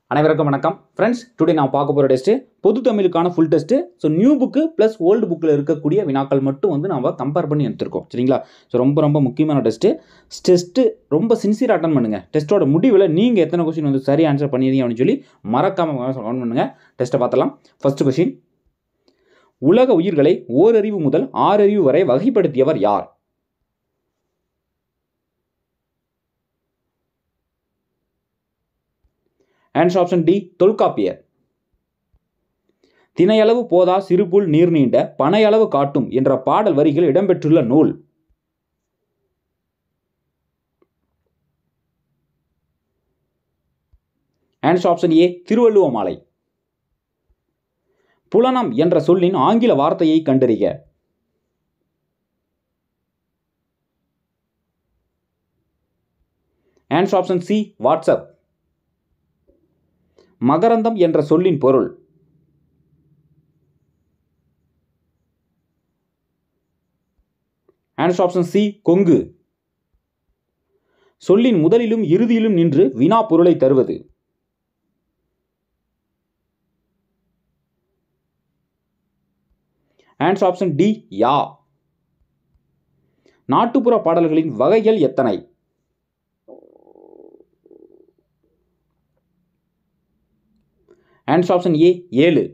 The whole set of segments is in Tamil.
அனைவருக்கும் வணக்கம் ஃப்ரெண்ட்ஸ் டுடே நான் பார்க்க போகிற டெஸ்ட்டு பொது தமிழுக்கான full test so new book plus old புக்கில் இருக்கக்கூடிய வினாக்கள் மட்டும் வந்து நம்ம கம்பேர் பண்ணி எடுத்திருக்கோம் சரிங்களா ஸோ ரொம்ப ரொம்ப முக்கியமான டெஸ்ட்டு டெஸ்ட்டு ரொம்ப சின்சியராக அட்டன் பண்ணுங்கள் டெஸ்ட்டோட முடிவில் நீங்கள் எத்தனை கொஸ்டின் வந்து சரி ஆன்சர் பண்ணியிருந்தீங்க அப்படின்னு சொல்லி மறக்காமல் கமெண்ட் பண்ணுங்கள் டெஸ்ட்டை பார்த்தலாம் ஃபர்ஸ்ட் கொஸ்டின் உலக உயிர்களை ஓரறிவு முதல் ஆறறிவு வரை வகைப்படுத்தியவர் யார் ஆன்சர் ஆப்ஷன் டி தொல்காப்பியர் தினையளவு போதா சிறுபுல் நீர் நீண்ட பனையளவு காட்டும் என்ற பாடல் வரிகள் இடம்பெற்றுள்ள நூல் ஆன்சர் ஆப்ஷன் ஏ திருவள்ளுவ மாலை புலனம் என்ற சொல்லின் ஆங்கில வார்த்தையை கண்டறிக ஆன்சர் ஆப்ஷன் சி வாட்ஸ்அப் மகரந்தம் என்ற சொல்லின் பொருள் ஆன்சர் ஆப்ஷன் சி கொங்கு சொல்லின் முதலிலும் இறுதியிலும் நின்று வினா பொருளை தருவது ஆன்சர் ஆப்ஷன் டி யா நாட்டுப்புற பாடல்களின் வகைகள் எத்தனை ஆன்சர் ஆப்ஷன் ஏ ஏழு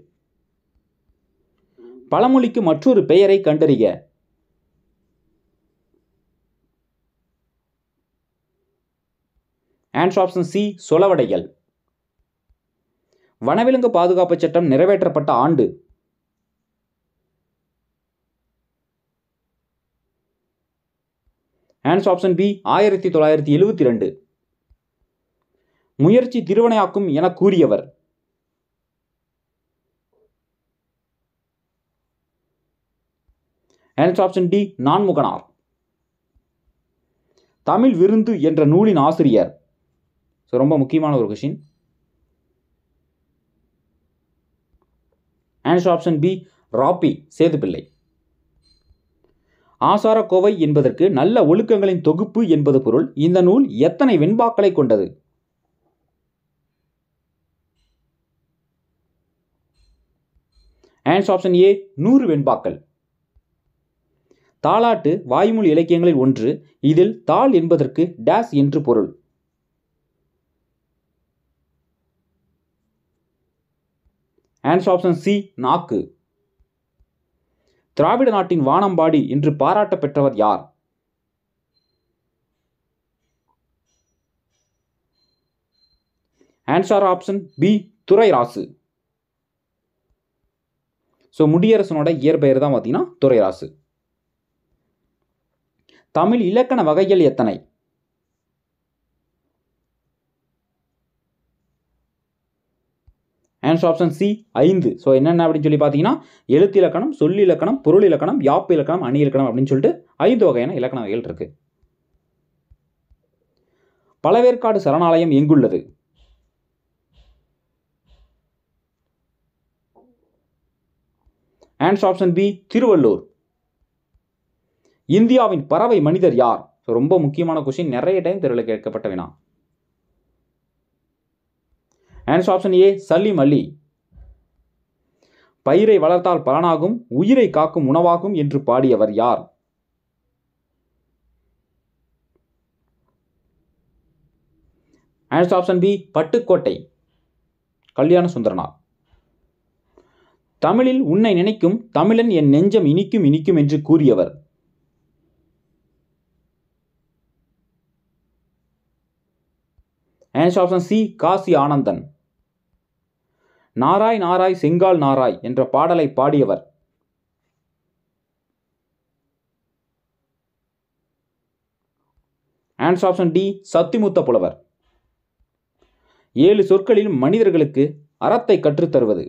பழமொழிக்கு மற்றொரு பெயரை கண்டறிக ஆன்சர் ஆப்ஷன் சி சொலவடைகள் வனவிலங்கு பாதுகாப்பு சட்டம் நிறைவேற்றப்பட்ட ஆண்டு ஆன்சர் ஆப்ஷன் பி ஆயிரத்தி தொள்ளாயிரத்தி எழுபத்தி ரெண்டு முயற்சி திருவனையாக்கும் என கூறியவர் answer option D Nanmuganar Tamil விருந்து என்ற நூலின் ஆசிரியர் ஸோ ரொம்ப முக்கியமான ஒரு கொஷின் ஆன்சர் ஆப்ஷன் பி ராப்பி சேதுப்பிள்ளை ஆசார கோவை என்பதற்கு நல்ல ஒழுக்கங்களின் தொகுப்பு என்பது பொருள் இந்த நூல் எத்தனை வெண்பாக்களை கொண்டது ஆன்சர் ஆப்ஷன் ஏ நூறு வெண்பாக்கள் தாலாட்டு வாய்மொழி இலக்கியங்களில் ஒன்று இதில் தாள் என்பதற்கு டேஸ் என்று பொருள் ஆன்சர் ஆப்ஷன் சி நாக்கு திராவிட நாட்டின் வானம்பாடி என்று பாராட்ட பெற்றவர் யார் answer option B Durairasu so முடியரசனோட இயற்பெயர் தான் பார்த்தீங்கன்னா துரைராசு தமிழ் இலக்கண வகைகள் எத்தனை ஆன்சர் ஆப்ஷன் சி ஐந்து ஸோ என்னென்ன அப்படின்னு சொல்லி பார்த்தீங்கன்னா எழுத்து இலக்கணம் சொல்லி இலக்கணம் பொருள் இலக்கணம் யாப்பு இலக்கணம் அணி இலக்கணம் அப்படின்னு சொல்லிட்டு ஐந்து வகையான இலக்கண வகைகள் இருக்கு பழவேற்காடு சரணாலயம் எங்குள்ளது ஆன்சர் ஆப்ஷன் பி திருவள்ளூர் இந்தியாவின் பறவை மனிதர் யார் ஸோ ரொம்ப முக்கியமான கொஸ்டின் நிறைய டைம் தெருவில் கேட்கப்பட்ட வினா answer option A Salim Ali பயிரை வளர்த்தால் பலனாகும் உயிரை காக்கும் உணவாகும் என்று பாடியவர் யார் ஆன்சர் ஆப்ஷன் பி பட்டுக்கோட்டை கல்யாண சுந்தரனார் தமிழில் உன்னை நினைக்கும் தமிழன் என் நெஞ்சம் இனிக்கும் இனிக்கும் என்று கூறியவர் answer option C Kasi Anandan நாராய் நாராய் செங்கால் நாராய் என்ற பாடலை பாடியவர் ஆன்சர் ஆப்ஷன் டி சத்திமுத்த புலவர் ஏழு சொற்களில் மனிதர்களுக்கு அறத்தை கற்றுத்தருவது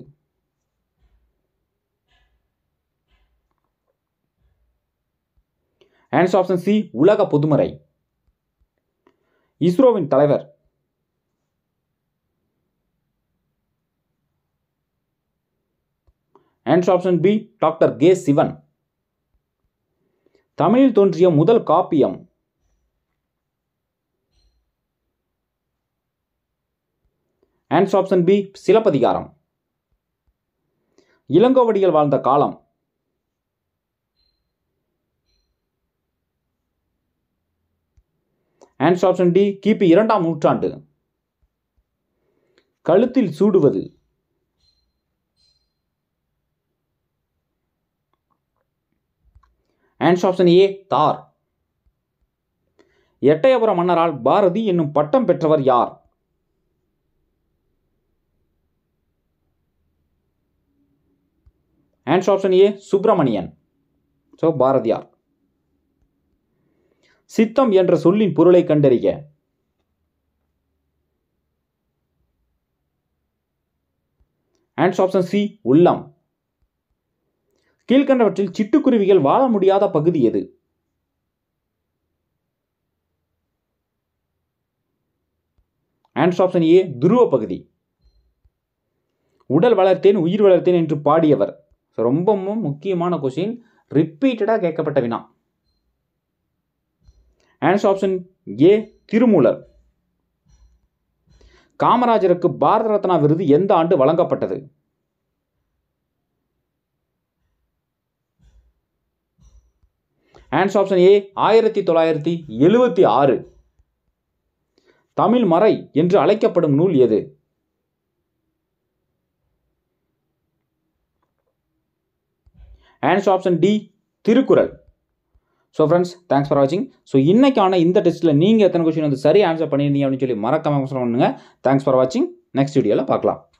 ஆன்சர் ஆப்ஷன் சி உலக பொதுமறை இஸ்ரோவின் தலைவர் answer option B doctor K Sivan தமிழில் தோன்றிய முதல் காப்பியம் answer option B Silappathikaram Ilangovadigal வாழ்ந்த காலம் ஆன்சர் ஆப்ஷன் டி கிபி இரண்டாம் நூற்றாண்டு கழுத்தில் சூடுவது ஆன்சர் ஆப்ஷன் ஏ தார் எட்டயபுர மன்னரால் பாரதி என்னும் பட்டம் பெற்றவர் யார் answer option A Subramanian so Bharathiyar சித்தம் என்ற சொல்லின் பொருளை கண்டறிய ஆன்சர் ஆப்ஷன் சி உள்ளம் கீழ்கண்டவற்றில் சிட்டுக்குருவிகள் வாழ முடியாத பகுதி எது ஆன்சர் ஆப்ஷன் ஏ துருவ பகுதி உடல் வளர்த்தேன் உயிர் வளர்த்தேன் என்று பாடியவர் ரொம்பவும் முக்கியமான கொஸ்டின் ரிப்பீட்டடாக கேட்கப்பட்ட வினா ஆன்சர் ஆப்ஷன் ஏ திருமூலர் காமராஜருக்கு பாரத ரத்னா விருது எந்த ஆண்டு வழங்கப்பட்டது ஆன்சர் ஆப்ஷன் ஏ ஆயிரத்தி தொள்ளாயிரத்தி எழுபத்தி ஆறு தமிழ் மறை என்று அழைக்கப்படும் நூல் எது answer option D Thirukkural so friends thanks for வாட்சிங் ஸோ இன்னைக்கான இந்த டெஸ்ட்டில் நீங்கள் எத்தனை கொஸ்டின் வந்து சரி ஆன்சர் பண்ணியிருந்தீங்க அப்படின்னு சொல்லி மறக்காம பண்ணுங்கள் தேங்க்ஸ் ஃபார் வாட்சிங் நெக்ஸ்ட் வீடியோவில் பார்க்கலாம்